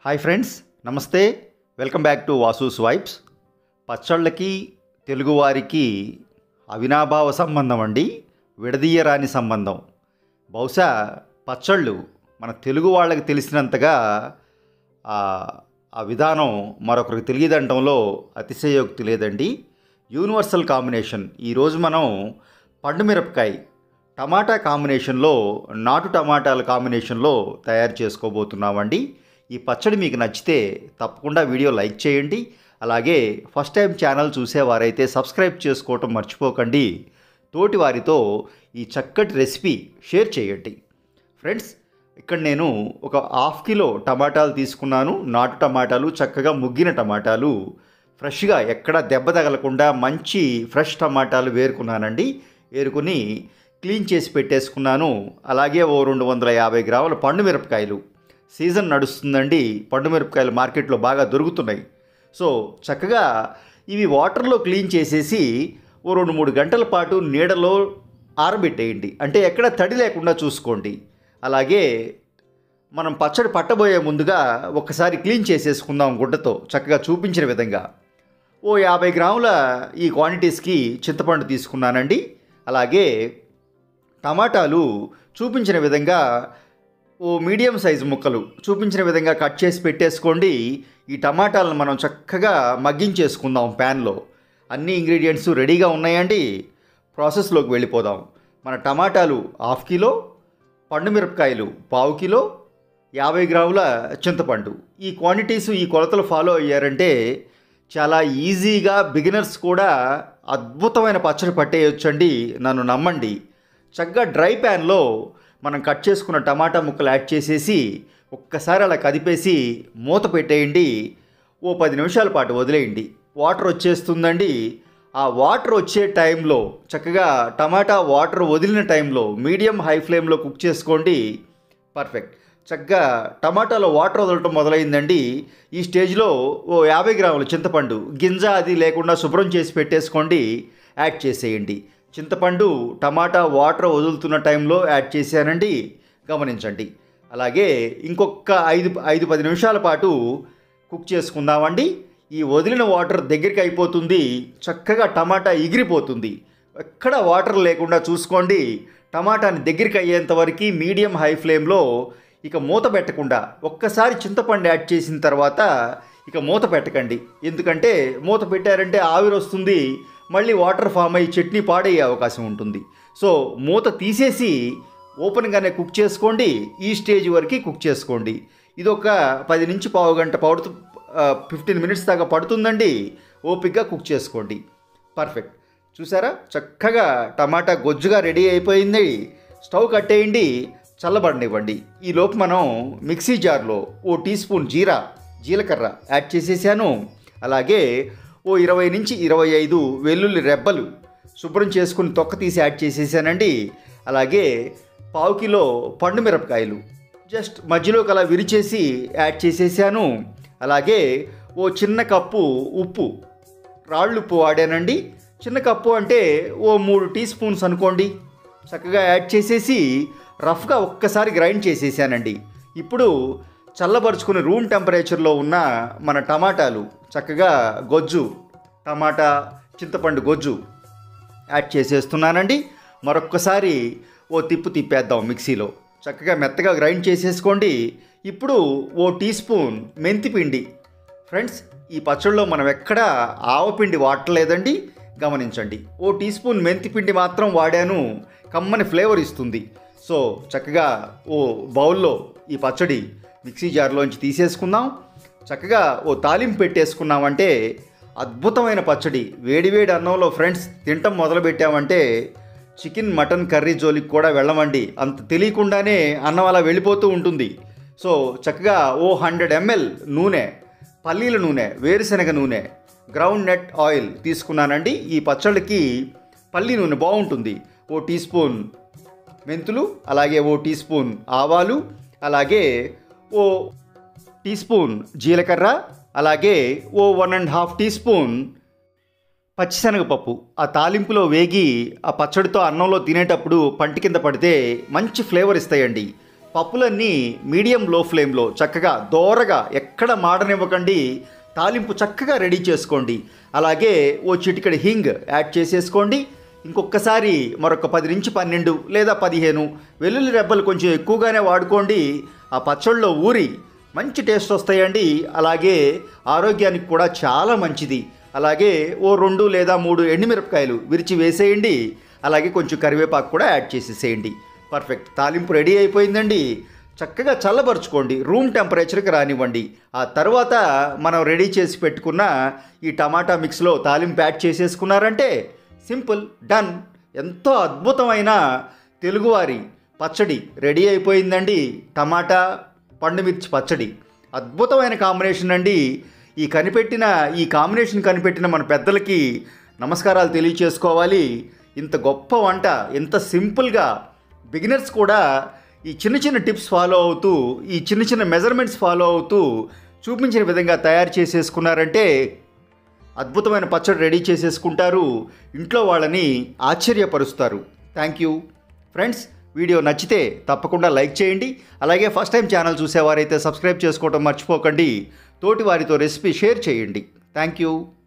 hi friends నమస్తే welcome back to Vasu's vibes పచ్చళ్ళకి తెలుగువారికి అవినాభావ సంబంధం అండి విడదీయరాని సంబంధం బహుశా పచ్చళ్ళు మన తెలుగు వాళ్ళకి తెలిసినంతగా ఆ ఆ విధానం మరొకరికి తెలియదంటంలో అతిశయోక్తి లేదండి యూనివర్సల్ కాంబినేషన్ ఈరోజు మనం పండు మిరపకాయ టమాటా కాంబినేషన్లో నాటు టమాటాల కాంబినేషన్లో తయారు చేసుకోబోతున్నామండి ఈ పచ్చడి మీకు నచ్చితే తప్పకుండా వీడియో లైక్ చేయండి అలాగే ఫస్ట్ టైం ఛానల్ చూసేవారైతే సబ్స్క్రైబ్ చేసుకోవటం మర్చిపోకండి తోటి వారితో ఈ చక్కటి రెసిపీ షేర్ చేయండి ఫ్రెండ్స్ ఇక్కడ నేను ఒక హాఫ్ కిలో టమాటాలు తీసుకున్నాను నాటు టమాటాలు చక్కగా ముగ్గిన టమాటాలు ఫ్రెష్గా ఎక్కడ దెబ్బ తగలకుండా మంచి ఫ్రెష్ టమాటాలు వేరుకున్నానండి ఏరుకుని క్లీన్ చేసి పెట్టేసుకున్నాను అలాగే ఓ రెండు వందల యాభై గ్రాముల పండు మిరపకాయలు సీజన్ నడుస్తుందండి పండు మిరపకాయలు మార్కెట్లో బాగా దొరుకుతున్నాయి సో చక్కగా ఇవి వాటర్లో క్లీన్ చేసేసి ఓ రెండు మూడు గంటల పాటు నీడలో ఆరబెట్టేయండి అంటే ఎక్కడ తడి లేకుండా చూసుకోండి అలాగే మనం పచ్చడి పట్టబోయే ముందుగా ఒకసారి క్లీన్ చేసేసుకుందాం గుడ్డతో చక్కగా చూపించిన విధంగా ఓ యాభై గ్రాముల ఈ క్వాంటిటీస్కి చింతపండు తీసుకున్నానండి అలాగే టమాటాలు చూపించిన విధంగా ఓ మీడియం సైజు ముక్కలు చూపించిన విధంగా కట్ చేసి పెట్టేసుకోండి ఈ టమాటాలను మనం చక్కగా మగ్గించేసుకుందాం ప్యాన్లో అన్ని ఇంగ్రీడియంట్స్ రెడీగా ఉన్నాయండి ప్రాసెస్లోకి వెళ్ళిపోదాం మన టమాటాలు హాఫ్ కిలో పండు మిరపకాయలు పావు కిలో యాభై గ్రాముల చింతపండు ఈ క్వాంటిటీస్ ఈ కొలతలు ఫాలో అయ్యారంటే చాలా ఈజీగా బిగినర్స్ కూడా అద్భుతమైన పచ్చడి పట్టేయొచ్చండి నన్ను నమ్మండి చక్కగా డ్రై ప్యాన్లో మనం కట్ చేసుకున్న టమాటా ముక్కలు యాడ్ చేసేసి ఒక్కసారి అలా కదిపేసి మూత పెట్టేయండి ఓ పది నిమిషాల పాటు వదిలేయండి వాటర్ వచ్చేస్తుందండి ఆ వాటర్ వచ్చే టైంలో చక్కగా టమాటా వాటర్ వదిలిన టైంలో మీడియం హై ఫ్లేమ్లో కుక్ చేసుకోండి పర్ఫెక్ట్ చక్కగా టమాటాలో వాటర్ వదలటం మొదలైందండి ఈ స్టేజ్లో ఓ యాభై గ్రాముల చింతపండు గింజ అది లేకుండా శుభ్రం చేసి పెట్టేసుకోండి యాడ్ చేసేయండి చింతపండు టమాటా వాటర్ వదులుతున్న టైంలో యాడ్ చేశానండి గమనించండి అలాగే ఇంకొక ఐదు ఐదు పది నిమిషాల పాటు కుక్ చేసుకుందామండి ఈ వదిలిన వాటర్ దగ్గరికి అయిపోతుంది చక్కగా టమాటా ఎగిరిపోతుంది ఎక్కడ వాటర్ లేకుండా చూసుకోండి టమాటాని దగ్గరికి అయ్యేంత వరకు మీడియం హై ఫ్లేమ్లో ఇక మూత పెట్టకుండా ఒక్కసారి చింతపండు యాడ్ చేసిన తర్వాత ఇక మూత పెట్టకండి ఎందుకంటే మూత పెట్టారంటే ఆవిరి వస్తుంది మళ్ళీ వాటర్ ఫామ్ అయ్యి చట్నీ పాడయ్యే అవకాశం ఉంటుంది సో మూత తీసేసి ఓపెన్గానే కుక్ చేసుకోండి ఈ స్టేజ్ వరకు కుక్ చేసుకోండి ఇది ఒక పది నుంచి పావు గంట పడుతు ఫిఫ్టీన్ మినిట్స్ దాకా పడుతుందండి ఓపిక్గా కుక్ చేసుకోండి పర్ఫెక్ట్ చూసారా చక్కగా టమాటా గొజ్జుగా రెడీ అయిపోయింది స్టవ్ కట్టేయండి చల్లబడనివ్వండి ఈలోపు మనం మిక్సీ జార్లో ఓ టీ స్పూన్ జీరా జీలకర్ర యాడ్ చేసేసాను అలాగే ఓ ఇరవై నుంచి ఇరవై ఐదు వెల్లుల్లి రెబ్బలు శుభ్రం చేసుకుని తొక్క తీసి యాడ్ చేసేసానండి అలాగే పావు కిలో పండు మిరపకాయలు జస్ట్ మధ్యలోకి అలా విరిచేసి యాడ్ చేసేసాను అలాగే ఓ చిన్న కప్పు ఉప్పు రాళ్ళు ఉప్పు వాడానండి చిన్న కప్పు అంటే ఓ మూడు టీ స్పూన్స్ అనుకోండి చక్కగా యాడ్ చేసేసి రఫ్గా ఒక్కసారి గ్రైండ్ చేసేసానండి ఇప్పుడు చల్లబరుచుకుని రూమ్ టెంపరేచర్లో ఉన్న మన టమాటాలు చక్కగా గొజ్జు టమాటా చింతపండు గొజ్జు యాడ్ చేసేస్తున్నానండి మరొక్కసారి ఓ తిప్పు తిప్పేద్దాం మిక్సీలో చక్కగా మెత్తగా గ్రైండ్ చేసేసుకోండి ఇప్పుడు ఓ టీ స్పూన్ మెంతిపిండి ఫ్రెండ్స్ ఈ పచ్చళ్ళలో మనం ఎక్కడా ఆవపిండి వాడలేదండి గమనించండి ఓ టీ స్పూన్ మెంతిపిండి మాత్రం వాడాను కమ్మని ఫ్లేవర్ ఇస్తుంది సో చక్కగా ఓ బౌల్లో ఈ పచ్చడి మిక్సీ జార్లోంచి తీసేసుకుందాం చక్కగా ఓ తాలింపు పెట్టేసుకున్నామంటే అద్భుతమైన పచ్చడి వేడివేడి అన్నంలో ఫ్రెండ్స్ తింటం మొదలుపెట్టామంటే చికెన్ మటన్ కర్రీ జోలికి కూడా వెళ్ళమండి అంత తెలియకుండానే అన్నం అలా వెళ్ళిపోతూ ఉంటుంది సో చక్కగా ఓ హండ్రెడ్ ఎంఎల్ నూనె పల్లీల నూనె వేరుశనగ నూనె గ్రౌండ్ నెట్ ఆయిల్ తీసుకున్నానండి ఈ పచ్చళ్ళకి పల్లి నూనె బాగుంటుంది ఓ టీ స్పూన్ మెంతులు అలాగే ఓ టీ స్పూన్ ఆవాలు అలాగే ఓ టీ స్పూన్ జీలకర్ర అలాగే ఓ one and half teaspoon పచ్చిశనగపప్పు ఆ తాలింపులో వేగి ఆ పచ్చడితో అన్నంలో తినేటప్పుడు పంటి కింద పడితే మంచి ఫ్లేవర్ ఇస్తాయండి పప్పులన్నీ మీడియం లో ఫ్లేమ్లో చక్కగా దోరగా ఎక్కడ మాడనివ్వకండి తాలింపు చక్కగా రెడీ చేసుకోండి అలాగే ఓ చిటికెడు హింగ్ యాడ్ చేసేసుకోండి ఇంకొకసారి మరొక పది నుంచి పన్నెండు లేదా పదిహేను వెల్లుల్లి రెబ్బలు కొంచెం ఎక్కువగానే వాడుకోండి ఆ పచ్చళ్ళలో ఊరి మంచి టేస్ట్ వస్తాయండి అలాగే ఆరోగ్యానికి కూడా చాలా మంచిది అలాగే ఓ రెండు లేదా మూడు ఎండుమిరపకాయలు విరిచి వేసేయండి అలాగే కొంచెం కరివేపాకు కూడా యాడ్ చేసేసేయండి పర్ఫెక్ట్ తాలింపు రెడీ అయిపోయిందండి చక్కగా చల్లబరుచుకోండి రూమ్ టెంపరేచర్కి రానివ్వండి ఆ తర్వాత మనం రెడీ చేసి పెట్టుకున్న ఈ టమాటా మిక్స్లో తాలింపు యాడ్ చేసేసుకున్నారంటే సింపుల్ డన్ ఎంతో అద్భుతమైన తెలుగువారి పచ్చడి రెడీ అయిపోయిందండి టమాటా పండుమిర్చి పచ్చడి అద్భుతమైన కాంబినేషన్ అండి ఈ కనిపెట్టిన ఈ కాంబినేషన్ కనిపెట్టిన మన పెద్దలకి నమస్కారాలు తెలియచేసుకోవాలి ఇంత గొప్ప వంట ఇంత సింపుల్గా బిగినర్స్ కూడా ఈ చిన్న చిన్న టిప్స్ ఫాలో అవుతూ ఈ చిన్న చిన్న మెజర్మెంట్స్ ఫాలో అవుతూ చూపించిన విధంగా తయారు చేసేసుకున్నారంటే అద్భుతమైన పచ్చడి రెడీ చేసేసుకుంటారు ఇంట్లో వాళ్ళని ఆశ్చర్యపరుస్తారు థ్యాంక్ యూ ఫ్రెండ్స్ వీడియో నచ్చితే తప్పకుండా లైక్ చేయండి అలాగే ఫస్ట్ టైం ఛానల్ చూసేవారైతే సబ్స్క్రైబ్ చేసుకోవడం మర్చిపోకండి తోటి వారితో రెసిపీ షేర్ చేయండి థ్యాంక్ యూ